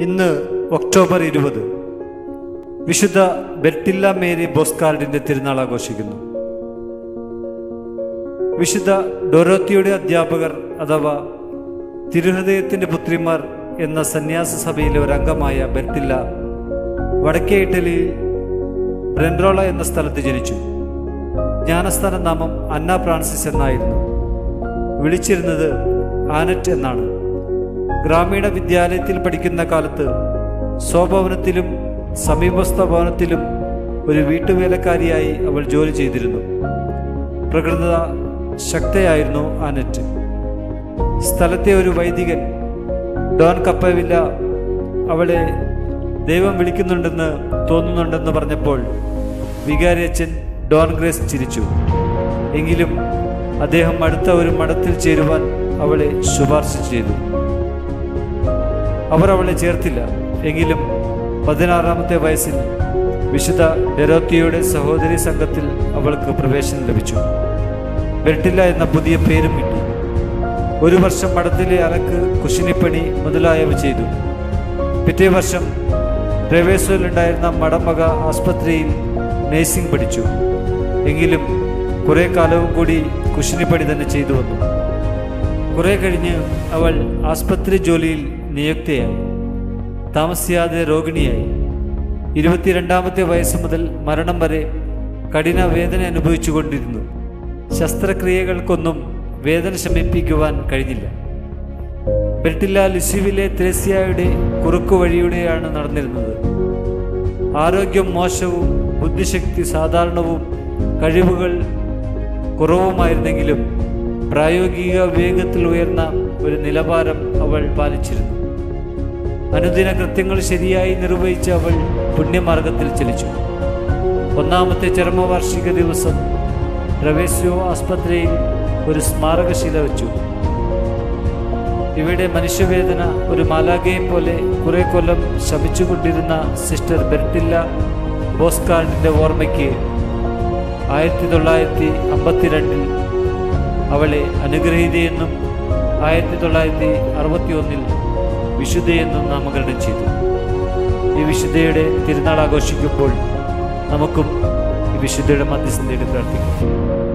ഇന്ന് ഒക്ടോബർ ഇരുപത് വിശുദ്ധ ബെർട്ടില്ല മേരി ബോസ്കാർഡിന്റെ തിരുനാൾ ആഘോഷിക്കുന്നു വിശുദ്ധ ഡൊറോത്തിയുടെ അധ്യാപകർ അഥവാ തിരുഹൃദയത്തിന്റെ പുത്രിമാർ എന്ന സന്യാസ സഭയിലെ ഒരു അംഗമായ ബെർട്ടില്ല വടക്കേ ഇറ്റലിയിൽ ബ്രെൻറോള എന്ന സ്ഥലത്ത് ജനിച്ചു ജ്ഞാനസ്ഥാന നാമം അന്ന ഫ്രാൻസിസ് എന്നായിരുന്നു വിളിച്ചിരുന്നത് ആനറ്റ് എന്നാണ് ഗ്രാമീണ വിദ്യാലയത്തിൽ പഠിക്കുന്ന കാലത്ത് സ്വഭവനത്തിലും സമീപസ്ഥ ഭവനത്തിലും ഒരു വീട്ടുവേലക്കാരിയായി അവൾ ജോലി ചെയ്തിരുന്നു പ്രകൃത ശക്തയായിരുന്നു ആനറ്റ് സ്ഥലത്തെ ഒരു വൈദികൻ ഡോൺ കപ്പവില്ല അവളെ ദൈവം വിളിക്കുന്നുണ്ടെന്ന് തോന്നുന്നുണ്ടെന്ന് പറഞ്ഞപ്പോൾ വികാരിയച്ഛൻ ഡോൺ ഗ്രേസ് ചിരിച്ചു എങ്കിലും അദ്ദേഹം അടുത്ത ഒരു മഠത്തിൽ ചേരുവാൻ അവളെ ശുപാർശ ചെയ്തു അവർ അവളെ ചേർത്തില്ല എങ്കിലും പതിനാറാമത്തെ വയസ്സിൽ വിശുദ്ധ ഡെരോത്തിയുടെ സഹോദരി സംഘത്തിൽ അവൾക്ക് പ്രവേശനം ലഭിച്ചു ബെർട്ടില്ല എന്ന പുതിയ പേരും കിട്ടി ഒരു വർഷം മഠത്തിലെ അലക്ക് കുശിനിപ്പണി മുതലായവ ചെയ്തു പിറ്റേ വർഷം പ്രവേശയിലുണ്ടായിരുന്ന മടമക ആസ്പത്രിയിൽ നേഴ്സിംഗ് പഠിച്ചു എങ്കിലും കുറെ കാലവും കൂടി കുശിനിപ്പണി തന്നെ ചെയ്തു വന്നു കുറെ കഴിഞ്ഞ് അവൾ ആസ്പത്രി ജോലിയിൽ നിയുക്തയായി താമസിയാതെ രോഗിണിയായി ഇരുപത്തിരണ്ടാമത്തെ വയസ്സ് മുതൽ മരണം വരെ കഠിന വേദന അനുഭവിച്ചുകൊണ്ടിരുന്നു ശസ്ത്രക്രിയകൾക്കൊന്നും വേദന ശമിപ്പിക്കുവാൻ കഴിഞ്ഞില്ല ബെർട്ടില്ല ലിസിവിലെ ത്രേസ്യായുടെ കുറുക്കു വഴിയുടെയാണ് നടന്നിരുന്നത് ആരോഗ്യം മോശവും ബുദ്ധിശക്തി സാധാരണവും കഴിവുകൾ കുറവുമായിരുന്നെങ്കിലും പ്രായോഗിക വേഗത്തിൽ ഉയർന്ന ഒരു നിലവാരം അവൾ പാലിച്ചിരുന്നു അനുദിന കൃത്യങ്ങൾ ശരിയായി നിർവഹിച്ച് അവൾ പുണ്യമാർഗത്തിൽ ചലിച്ചു ഒന്നാമത്തെ ചരമവാർഷിക ദിവസം പ്രവേശ്യോ ആസ്പത്രിയിൽ ഒരു സ്മാരകശില വെച്ചു ഇവിടെ മനുഷ്യവേദന ഒരു മാലാഖയെ പോലെ കുറെ കൊല്ലം ശമിച്ചുകൊണ്ടിരുന്ന സിസ്റ്റർ ബെർട്ടില്ല ബോസ്കാർഡിന്റെ ഓർമ്മയ്ക്ക് ആയിരത്തി തൊള്ളായിരത്തി അമ്പത്തിരണ്ടിൽ അവളെ അനുഗ്രഹീതയെന്നും ആയിരത്തി തൊള്ളായിരത്തി അറുപത്തി ഒന്നിൽ വിശുദ്ധയെന്നും നാമകരണം ചെയ്തു ഈ വിശുദ്ധയുടെ തിരുനാൾ ആഘോഷിക്കുമ്പോൾ നമുക്കും ഈ വിശുദ്ധയുടെ മധ്യസ്ഥതയുടെ പ്രാർത്ഥിക്കാം